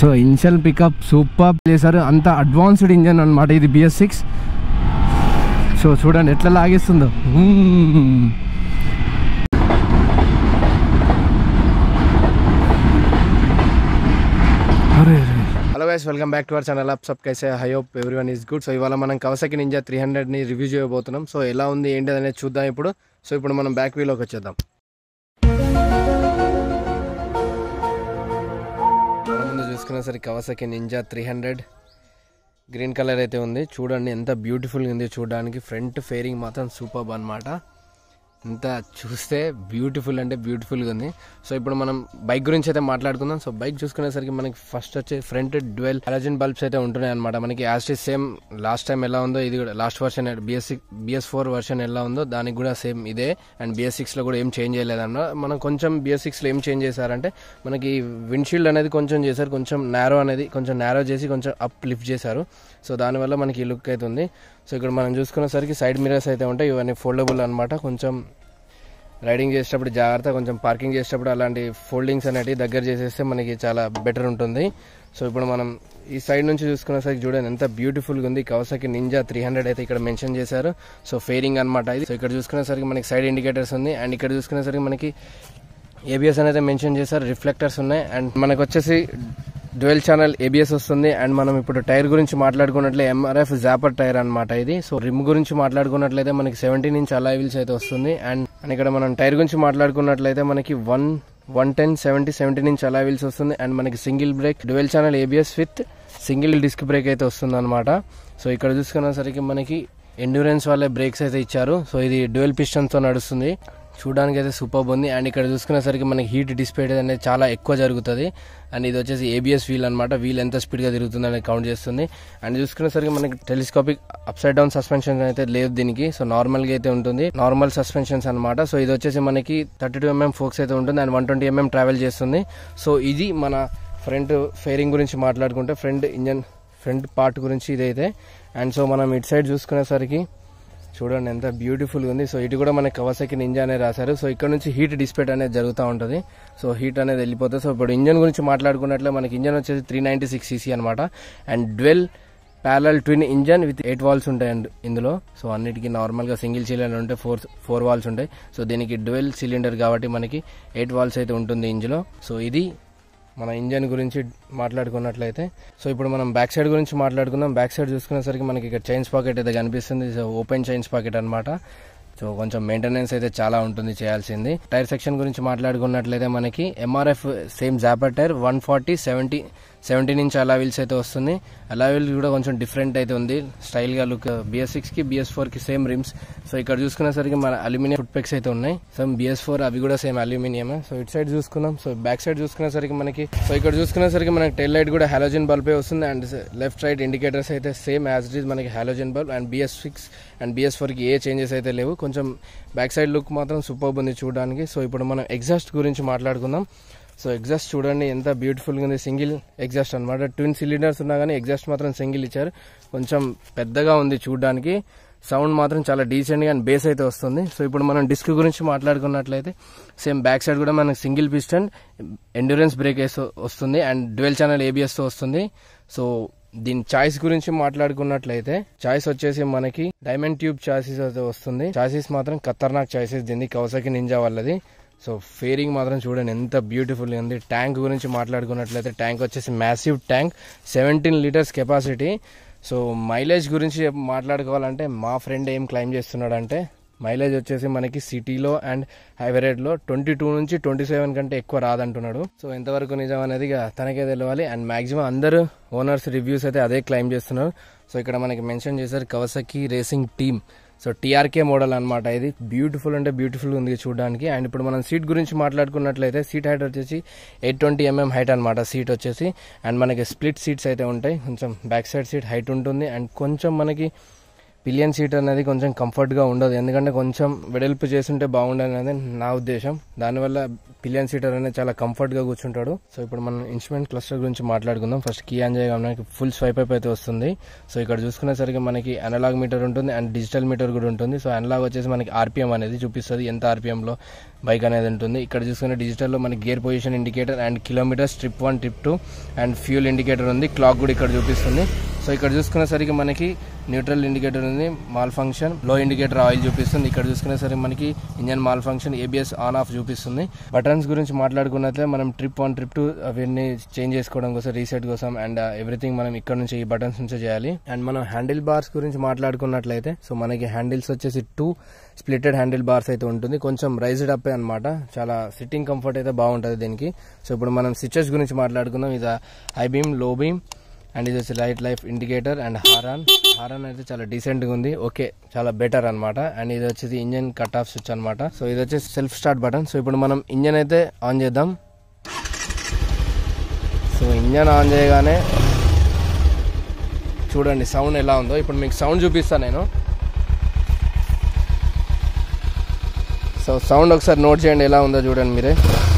So initial pickup super చేశారు అంత advanced engine అనమాట ఇది బిఎస్ సిక్స్ సో చూడండి ఎట్లా లాగేస్తుందో మ్మ్. అరే అరే hello guys welcome back to our channel అప్ సబ్ కైసే హై hope everyone is good so ఇవాళ మనం కవసకి నింజా త్రీ హండ్రెడ్ని రివ్యూ చేయబోతున్నాం సో ఎలా ఉంది ఏంటి అనేది చూద్దాం ఇప్పుడు సో ఇప్పుడు మనం బ్యాక్ వీలోకి వచ్చేద్దాం మన ముందు చూసుకునేసరికి Kawasaki Ninja three hundred green colour అయితే ఉంది చూడండి ఎంత బ్యూటిఫుల్గా ఉంది చూడడానికి ఫ్రంట్ ఫేరింగ్ మాత్రం సూపర్ అన్నమాట ఇంత చూస్తే బ్యూటిఫుల్ అంటే బ్యూటిఫుల్గా ఉంది సో ఇప్పుడు మనం బైక్ గురించి అయితే మాట్లాడుకుందాం సో బైక్ చూసుకునేసరికి మనకి ఫస్ట్ వచ్చి ఫ్రంట్ డ్వెల్ హాలజన్ బల్బ్స్ అయితే ఉంటున్నాయి అనమాట మనకి యాజ్ సేమ్ లాస్ట్ టైం ఎలా ఉందో ఇది కూడా last version BS BS four version ఎలా ఉందో దానికి కూడా సేమ్ ఇదే అండ్ బిఎస్ సిక్స్లో కూడా ఏం చేంజ్ చేయలేదన్న మనం కొంచెం బిఎస్ సిక్స్లో ఏం చేంజ్ చేశారంటే మనకి విండ్షీల్డ్ అనేది కొంచెం చేశారు కొంచెం నేరో అనేది కొంచెం నేరో చేసి కొంచెం అప్ లిఫ్ట్ చేశారు సో దానివల్ల మనకి ఈ లుక్ అయితే ఉంది సో ఇక్కడ మనం చూసుకునేసరికి సైడ్ మిరర్స్ అయితే ఉంటాయి ఇవన్నీ ఫోల్డబుల్ అనమాట కొంచెం రైడింగ్ చేసేటప్పుడు జాగ్రత్త కొంచెం పార్కింగ్ చేసేటప్పుడు అలాంటి ఫోల్డింగ్స్ అనేటివి దగ్గర చేసేస్తే మనకి చాలా బెటర్ ఉంటుంది సో ఇప్పుడు మనం ఈ సైడ్ నుంచి చూసుకునేసరికి చూడండి ఎంత బ్యూటిఫుల్గా ఉంది కవసకి నింజా త్రీ హండ్రెడ్ అయితే ఇక్కడ మెన్షన్ చేశారు సో ఫేరింగ్ అనమాట ఇది సో ఇక్కడ చూసుకునేసరికి మనకి సైడ్ ఇండికేటర్స్ ఉంది అండ్ ఇక్కడ చూసుకునేసరికి మనకి ఏబిఎస్ అనేది మెన్షన్ చేశారు రిఫ్లెక్టర్స్ ఉన్నాయి అండ్ మనకు వచ్చేసి డ్వెల్ ఛానల్ ఏబిఎస్ వస్తుంది అండ్ మనం ఇప్పుడు టైర్ గురించి మాట్లాడుకున్నట్లే ఎంఆర్ఎఫ్ జాపర్ టైర్ అనమాట ఇది సో రిమ్ గురించి మాట్లాడుకున్నట్లయితే మనకి సెవెంటీన్ ఇంచ్ అలా వీల్స్ అయితే వస్తుంది అండ్ అండ్ ఇక్కడ మనం టైర్ గురించి మాట్లాడుకున్నట్లయితే మనకి one one ten seventy seventeen inch అలా వీల్స్ వస్తుంది అండ్ మనకి single brake dual channel ABS with single disc brake అయితే వస్తుంది అనమాట సో ఇక్కడ చూసుకునేసరికి మనకి ఎండ్యూరెన్స్ వాళ్ళే బ్రేక్స్ అయితే ఇచ్చారు సో ఇది డ్యూయల్ పిస్టన్తో నడుస్తుంది చూడడానికి అయితే సూపర్ ఉంది అండ్ ఇక్కడ చూసుకునేసరికి మనకి హీట్ డిస్ప్లే అనేది చాలా ఎక్కువ జరుగుతుంది అండ్ ఇది వచ్చేసి ఏబిఎస్ వీల్ అనమాట వీల్ ఎంత స్పీడ్గా తిరుగుతుంది అనేది కౌంట్ చేస్తుంది అండ్ చూసుకునేసరికి మనకి telescopic upside down suspension అయితే లేదు దీనికి సో నార్మల్గా అయితే ఉంటుంది నార్మల్ సస్పెన్షన్స్ అనమాట సో ఇది వచ్చేసి మనకి థర్టీ టూ ఎంఎం ఫోక్స్ అయితే ఉంటుంది and one twenty mm travel చేస్తుంది సో ఇది మన ఫ్రంట్ ఫేరింగ్ గురించి మాట్లాడుకుంటే ఫ్రంట్ ఇంజన్ ఫ్రంట్ పార్ట్ గురించి ఇదైతే అండ్ సో మనం ఇటు సైడ్ చూసుకునేసరికి చూడండి ఎంత బ్యూటిఫుల్గా ఉంది సో ఇటు కూడా మనకి కవసకి నింజా అనేది రాశారు సో ఇక్కడ నుంచి హీట్ డిస్పేట్ అనేది జరుగుతూ ఉంటుంది సో హీట్ అనేది వెళ్ళిపోతుంది సో ఇప్పుడు ఇంజన్ గురించి మాట్లాడుకున్నట్లే మనకి ఇంజన్ వచ్చేసి త్రీ నైంటీ సిక్స్ సీసీ అనమాట and dual parallel twin engine with eight valves ఉంటాయండి ఇందులో సో అన్నిటికీ నార్మల్గా సింగిల్ సిలిండర్ ఉంటే ఫోర్ ఫోర్ వాల్స్ ఉంటాయి సో దీనికి డ్వెల్ సిలిండర్ కాబట్టి మనకి ఎయిట్ వాల్స్ అయితే ఉంటుంది ఇంజిలో సో ఇది మన ఇంజన్ గురించి మాట్లాడుకున్నట్లయితే సో ఇప్పుడు మనం బ్యాక్ సైడ్ గురించి మాట్లాడుకుందాం బ్యాక్ సైడ్ చూసుకునేసరికి మనకి ఇక్కడ చైన్స్ పాకెట్ అయితే కనిపిస్తుంది సో ఓపెన్ చైన్స్ పాకెట్ అనమాట సో కొంచెం మెయింటెనెన్స్ అయితే చాలా ఉంటుంది చేయాల్సింది టైర్ సెక్షన్ గురించి మాట్లాడుకున్నట్లయితే మనకి MRF same Zapper tyre one forty seventy seventeen inch అలా వీల్స్ అయితే వస్తుంది అలా వీల్స్ కూడా కొంచెం డిఫరెంట్ అయితే ఉంది స్టైల్గా లుక్ బిఎస్ సిక్స్కి బిఎస్ ఫోర్కి సేమ్ రిమ్స్ సో ఇక్కడ చూసుకునేసరికి మన అల్యూమినియం ఫుట్ పెక్స్ అయితే ఉన్నాయి సో బిఎస్ ఫోర్ అవి కూడా సేమ్ అల్యూమినియమే సో ఇటు సైడ్ చూసుకుందాం సో బ్యాక్ సైడ్ చూసుకునేసరికి మనకి సో ఇక్కడ చూసుకునేసరికి మనకి టెల్ లైట్ కూడా హాలోజన్ బల్బే వస్తుంది అండ్ లెఫ్ట్ రైట్ ఇండికేటర్స్ అయితే సేమ్ యాజ్ ఇట్ ఈస్ మనకి halogen bulb and BS six and BS ఫోర్కి ఏ చేంజెస్ అయితే లేవు కొంచెం బ్యాక్ సైడ్ లుక్ మాత్రం సూపర్ ఉంది చూడడానికి సో ఇప్పుడు మనం ఎగ్జాస్ట్ గురించి మాట్లాడుకుందాం సో ఎగ్జాస్ట్ చూడండి ఎంత బ్యూటిఫుల్గా ఉంది సింగిల్ ఎగ్జాస్ట్ అనమాట ట్విన్ సిలిండర్స్ ఉన్నా కానీ ఎగ్జాస్ట్ మాత్రం సింగిల్ ఇచ్చారు కొంచెం పెద్దగా ఉంది చూడడానికి సౌండ్ మాత్రం చాలా డీసెంట్గా అండ్ బేస్ అయితే వస్తుంది సో ఇప్పుడు మనం డిస్క్ గురించి మాట్లాడుకున్నట్లయితే సేమ్ బ్యాక్ సైడ్ కూడా మనకి సింగిల్ పిస్టన్ ఎండ్యూరెన్స్ బ్రేక్ వస్తుంది అండ్ డ్వెల్ ఛానల్ ఏబిఎస్తో వస్తుంది సో దీని చాయిస్ గురించి మాట్లాడుకున్నట్లయితే చాయిస్ వచ్చేసి మనకి డైమండ్ ట్యూబ్ చాయిసెస్ అయితే వస్తుంది చాయిసెస్ మాత్రం ఖతర్నాక్ చాయిసెస్ దీన్ని కవసకి నింజా వాళ్ళది సో ఫేరింగ్ మాత్రం చూడండి ఎంత బ్యూటిఫుల్ ఉంది ట్యాంక్ గురించి మాట్లాడుకున్నట్లయితే ట్యాంక్ వచ్చేసి massive tank seventeen litres capacity so mileage గురించి మాట్లాడుకోవాలంటే మా ఫ్రెండ్ ఏం క్లైమ్ చేస్తున్నాడంటే మైలేజ్ వచ్చేసి మనకి సిటీలో అండ్ హైవే రేట్లో ట్వంటీ టూ నుంచి ట్వంటీ సెవెన్ కంటే ఎక్కువ రాదంటున్నాడు సో ఎంతవరకు నిజం అనేది ఇక తనకే తెలియాలి అండ్ మాక్సిమం అందరూ ఓనర్స్ రివ్యూస్ అయితే అదే క్లైమ్ చేస్తున్నారు సో ఇక్కడ మనకి మెన్షన్ చేశారు Kawasaki racing team so TRK model అనమాట ఇది బ్యూటిఫుల్ అంటే బ్యూటిఫుల్ ఉంది చూడడానికి అండ్ ఇప్పుడు మనం సీట్ గురించి మాట్లాడుకున్నట్లయితే సీట్ హైట్ వచ్చేసి ఎయిట్ ట్వంటీ ఎంఎం హైట్ అనమాట సీట్ వచ్చేసి అండ్ మనకి స్ప్లిట్ సీట్స్ అయితే ఉంటాయి కొంచెం బ్యాక్ సైడ్ సీట్ హైట్ ఉంటుంది అండ్ కొంచెం మనకి పిలియన్ సీట్ అనేది కొంచెం కంఫర్ట్గా ఉండదు ఎందుకంటే కొంచెం వెడల్పు చేస్తుంటే బాగుండదు అనేది నా ఉద్దేశం దానివల్ల పిలియన్ సీటర్ అనేది చాలా కంఫర్ట్గా కూర్చుంటాడు సో ఇప్పుడు మనం ఇన్స్ట్రుమెంట్ క్లస్టర్ గురించి మాట్లాడుకుందాం ఫస్ట్ కీ ఆన్ చేయడానికి ఫుల్ స్వైప్ అప్ అయితే వస్తుంది సో ఇక్కడ చూసుకునేసరికి మనకి అనలాగ్ మీటర్ ఉంటుంది అండ్ డిజిటల్ మీటర్ కూడా ఉంటుంది సో అనలాగ్ వచ్చేసి మనకి ఆర్పిఎం అనేది చూపిస్తుంది ఎంత ఆర్పిఎంలో బైక్ అనేది ఉంటుంది ఇక్కడ చూసుకునే డిజిటల్లో మనకి gear position indicator and kilometres trip one trip two and fuel indicator ఉంది క్లాక్ కూడా ఇక్కడ చూపిస్తుంది సో ఇక్కడ చూసుకునేసరికి మనకి న్యూట్రల్ ఇండికేటర్ ఉంది మాల్ ఫంక్షన్ లో ఇండికేటర్ ఆయిల్ చూపిస్తుంది ఇక్కడ చూసుకునేసరికి మనకి engine malfunction ABS on off చూపిస్తుంది బటన్స్ గురించి మాట్లాడుకున్నట్లే మనం ట్రిప్ వన్ ట్రిప్ టూ అవన్నీ చేంజ్ చేసుకోవడం కోసం రీసెట్ కోసం అండ్ ఎవ్రీథింగ్ మనం ఇక్కడ నుంచి ఈ బటన్స్ నుంచి చేయాలి అండ్ మనం హ్యాండిల్ బార్స్ గురించి మాట్లాడుకున్నట్లయితే సో మనకి హ్యాండిల్స్ వచ్చేసి టూ స్ప్లిటెడ్ హ్యాండిల్ బార్స్ అయితే ఉంటుంది కొంచెం రైజ్డ్ అప్ అనమాట చాలా సిట్టింగ్ కంఫర్ట్ అయితే బాగుంటుంది దీనికి సో ఇప్పుడు మనం స్విచెస్ గురించి మాట్లాడుకుందాం ఇది high beam low beam and ఇది వచ్చి light life indicator and horn horn అయితే చాలా డీసెంట్గా ఉంది ఓకే చాలా బెటర్ అనమాట అండ్ ఇది వచ్చేసి ఇంజన్ కట్ ఆఫ్ స్విచ్ అనమాట సో ఇది వచ్చేసి సెల్ఫ్ స్టార్ట్ బటన్ సో ఇప్పుడు మనం ఇంజన్ అయితే ఆన్ చేద్దాం సో ఇంజన్ ఆన్ చేయగానే చూడండి సౌండ్ ఎలా ఉందో ఇప్పుడు మీకు సౌండ్ చూపిస్తాను నేను సో సౌండ్ ఒకసారి నోట్ చేయండి ఎలా ఉందో చూడండి మీరే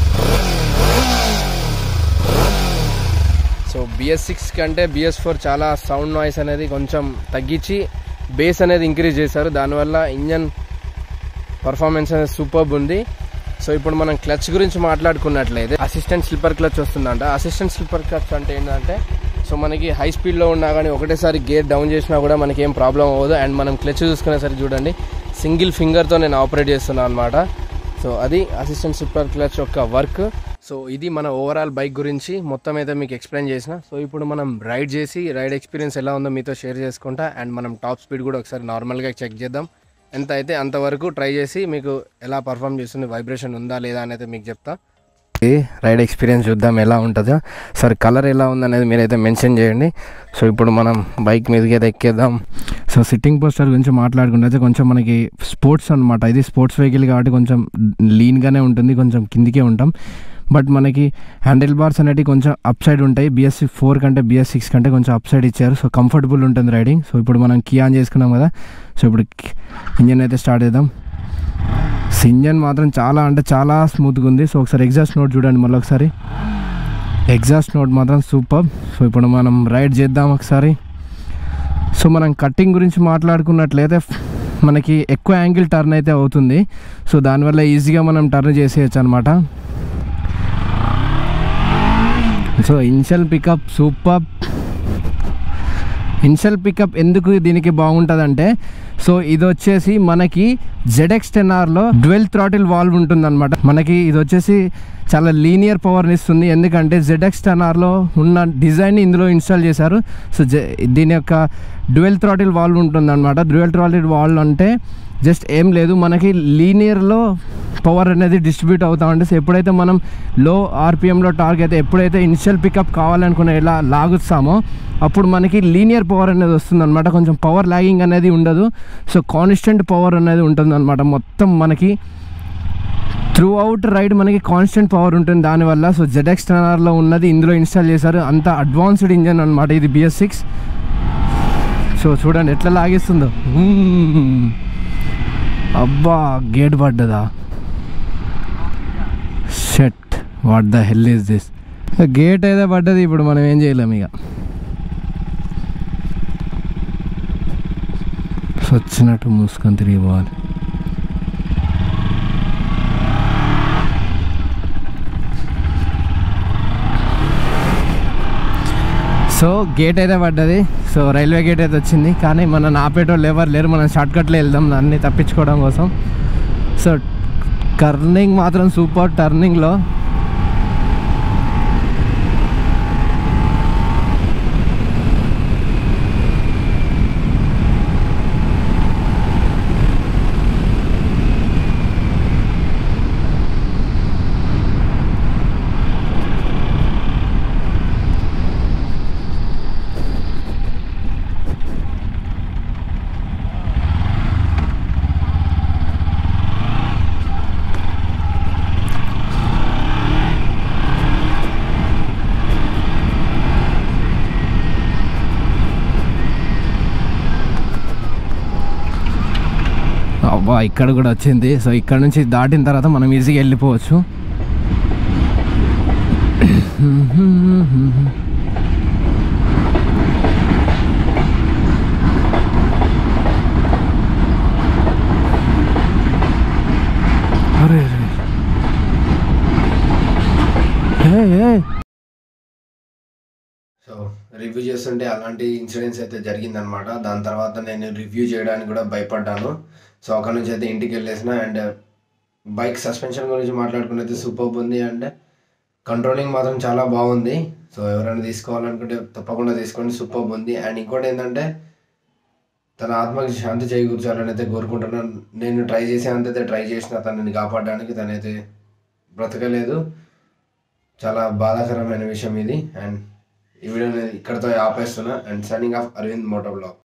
సో బిఎస్ సిక్స్ కంటే బిఎస్ ఫోర్ చాలా సౌండ్ నాయిస్ అనేది కొంచెం తగ్గించి బేస్ అనేది ఇంక్రీజ్ చేశారు దానివల్ల ఇంజన్ పర్ఫార్మెన్స్ అనేది సూపర్బ్ ఉంది సో ఇప్పుడు మనం క్లచ్ గురించి మాట్లాడుకున్నట్లయితే అసిస్టెంట్ స్లిప్పర్ క్లచ్ వస్తుందంట అసిస్టెంట్ స్లిప్పర్ క్లచ్ అంటే ఏంటంటే సో మనకి హై స్పీడ్లో ఉన్నా కానీ ఒకటేసారి గేర్ డౌన్ చేసినా కూడా మనకి ఏం ప్రాబ్లం అవ్వదు అండ్ మనం క్లచ్ చూసుకునేసరికి చూడండి సింగిల్ ఫింగర్తో నేను ఆపరేట్ చేస్తున్నాను అనమాట సో అది అసిస్టెంట్ స్లిప్పర్ క్లచ్ యొక్క వర్క్ సో ఇది మన ఓవరాల్ బైక్ గురించి మొత్తం అయితే మీకు ఎక్స్ప్లెయిన్ చేసిన సో ఇప్పుడు మనం రైడ్ చేసి రైడ్ ఎక్స్పీరియన్స్ ఎలా ఉందో మీతో షేర్ చేసుకుంటా అండ్ మనం టాప్ స్పీడ్ కూడా ఒకసారి నార్మల్గా చెక్ చేద్దాం ఎంత అయితే అంతవరకు ట్రై చేసి మీకు ఎలా పర్ఫామ్ చేస్తుంది వైబ్రేషన్ ఉందా లేదా అనేది మీకు చెప్తా రైడ్ ఎక్స్పీరియన్స్ చూద్దాం ఎలా ఉంటుందో సరే కలర్ ఎలా ఉందనేది మీరైతే మెన్షన్ చేయండి సో ఇప్పుడు మనం బైక్ మీదకి అయితే ఎక్కేద్దాం సో సిట్టింగ్ పోస్టర్ గురించి మాట్లాడుకుంటే కొంచెం మనకి స్పోర్ట్స్ అనమాట ఇది స్పోర్ట్స్ వెహికల్ కాబట్టి కొంచెం లీన్గానే ఉంటుంది కొంచెం కిందికే ఉంటాం బట్ మనకి హ్యాండిల్ బార్స్ అనేవి కొంచెం అప్ సైడ్ ఉంటాయి బిఎస్ ఫోర్ కంటే బిఎస్ సిక్స్ కంటే కొంచెం అప్ సైడ్ ఇచ్చారు సో కంఫర్టబుల్ ఉంటుంది రైడింగ్ సో ఇప్పుడు మనం కీ ఆన్ చేసుకున్నాం కదా సో ఇప్పుడు ఇంజన్ అయితే స్టార్ట్ చేద్దాం సో ఇంజన్ మాత్రం చాలా అంటే చాలా స్మూత్గా ఉంది సో ఒకసారి ఎగ్జాస్ట్ నోట్ చూడండి మళ్ళీ ఒకసారి ఎగ్జాస్ట్ నోట్ మాత్రం సూపర్ సో ఇప్పుడు మనం రైడ్ చేద్దాం ఒకసారి సో మనం కట్టింగ్ గురించి మాట్లాడుకున్నట్లయితే మనకి ఎక్కువ యాంగిల్ టర్న్ అయితే అవుతుంది సో దానివల్ల ఈజీగా మనం టర్న్ చేసేయచ్చు అనమాట so initial pickup super initial pickup ఎందుకు దీనికి బాగుంటుందంటే సో ఇది వచ్చేసి మనకి జెడ్ఎక్స్ టెన్ ఆర్లో డ్వెల్ థ్రాటిల్ వాల్వ్ ఉంటుందన్నమాట మనకి ఇది వచ్చేసి చాలా లీనియర్ పవర్ని ఇస్తుంది ఎందుకంటే జెడ్ఎక్స్ టెన్ ఆర్లో ఉన్న డిజైన్ని ఇందులో ఇన్స్టాల్ చేశారు సో దీని యొక్క డ్వెల్ థ్రాటిల్ వాల్వ్ ఉంటుందన్నమాట డ్వెల్ థ్రాటిల్ వాల్వ్ అంటే జస్ట్ ఏం లేదు మనకి లీనియర్లో పవర్ అనేది డిస్ట్రిబ్యూట్ అవుతా ఉంటుంది సో ఎప్పుడైతే మనం లో ఆర్పిఎంలో టార్క్ అయితే ఎప్పుడైతే ఇనిషియల్ పికప్ కావాలనుకున్న ఎలా లాగుస్తామో అప్పుడు మనకి లీనియర్ పవర్ అనేది వస్తుంది అనమాట కొంచెం పవర్ లాగింగ్ అనేది ఉండదు సో కాన్స్టెంట్ పవర్ అనేది ఉంటుంది అనమాట మొత్తం మనకి త్రూ అవుట్ రైడ్ మనకి కాన్స్టెంట్ పవర్ ఉంటుంది దానివల్ల సో జెడ్ఎక్స్ టెన్ఆర్లో ఉన్నది ఇందులో ఇన్స్టాల్ చేశారు అంత అడ్వాన్స్డ్ ఇంజన్ అనమాట ఇది బిఎస్ సిక్స్ సో చూడండి ఎట్లా లాగేస్తుందో మ్మ్. అబ్బా గేట్ పడ్డదా shit what the hell is this gate అయితే పడ్డది ఇప్పుడు మనం ఏం చేయలేం ఇక వచ్చినట్టు మూసుకొని తిరిగి పోవాలి సో గేట్ అయితే పడ్డది సో రైల్వే గేట్ అయితే వచ్చింది కానీ మన ఆపేటోళ్ళు ఎవరు లేరు మనం షార్ట్కట్లో వెళ్దాం దాన్ని తప్పించుకోవడం కోసం సో టర్నింగ్ మాత్రం సూపర్ టర్నింగ్లో అబ్బా ఇక్కడ కూడా వచ్చింది సో ఇక్కడ నుంచి దాటిన తర్వాత మనం ఈజీగా వెళ్ళిపోవచ్చు అరే అరే రివ్యూ చేస్తుంటే అలాంటి ఇన్సిడెంట్స్ అయితే జరిగిందనమాట దాని తర్వాత నేను రివ్యూ చేయడానికి కూడా భయపడ్డాను సో అక్కడ నుంచి అయితే ఇంటికి వెళ్ళేసిన అండ్ బైక్ సస్పెన్షన్ గురించి మాట్లాడుకున్నైతే సూపర్ ఉంది అండ్ కంట్రోలింగ్ మాత్రం చాలా బాగుంది సో ఎవరైనా తీసుకోవాలనుకుంటే తప్పకుండా తీసుకోండి సూపర్ ఉంది అండ్ ఇంకోటి ఏంటంటే తన ఆత్మకి శాంతి చేకూర్చాలని అయితే కోరుకుంటున్నాను నేను ట్రై చేసేంతైతే ట్రై చేసిన తనని కాపాడడానికి తనైతే బ్రతకలేదు చాలా బాధాకరమైన విషయం ఇది అండ్ ఈ వీడియోని ఇక్కడితో ఆపేస్తున్నా and signing off Arvind moto blog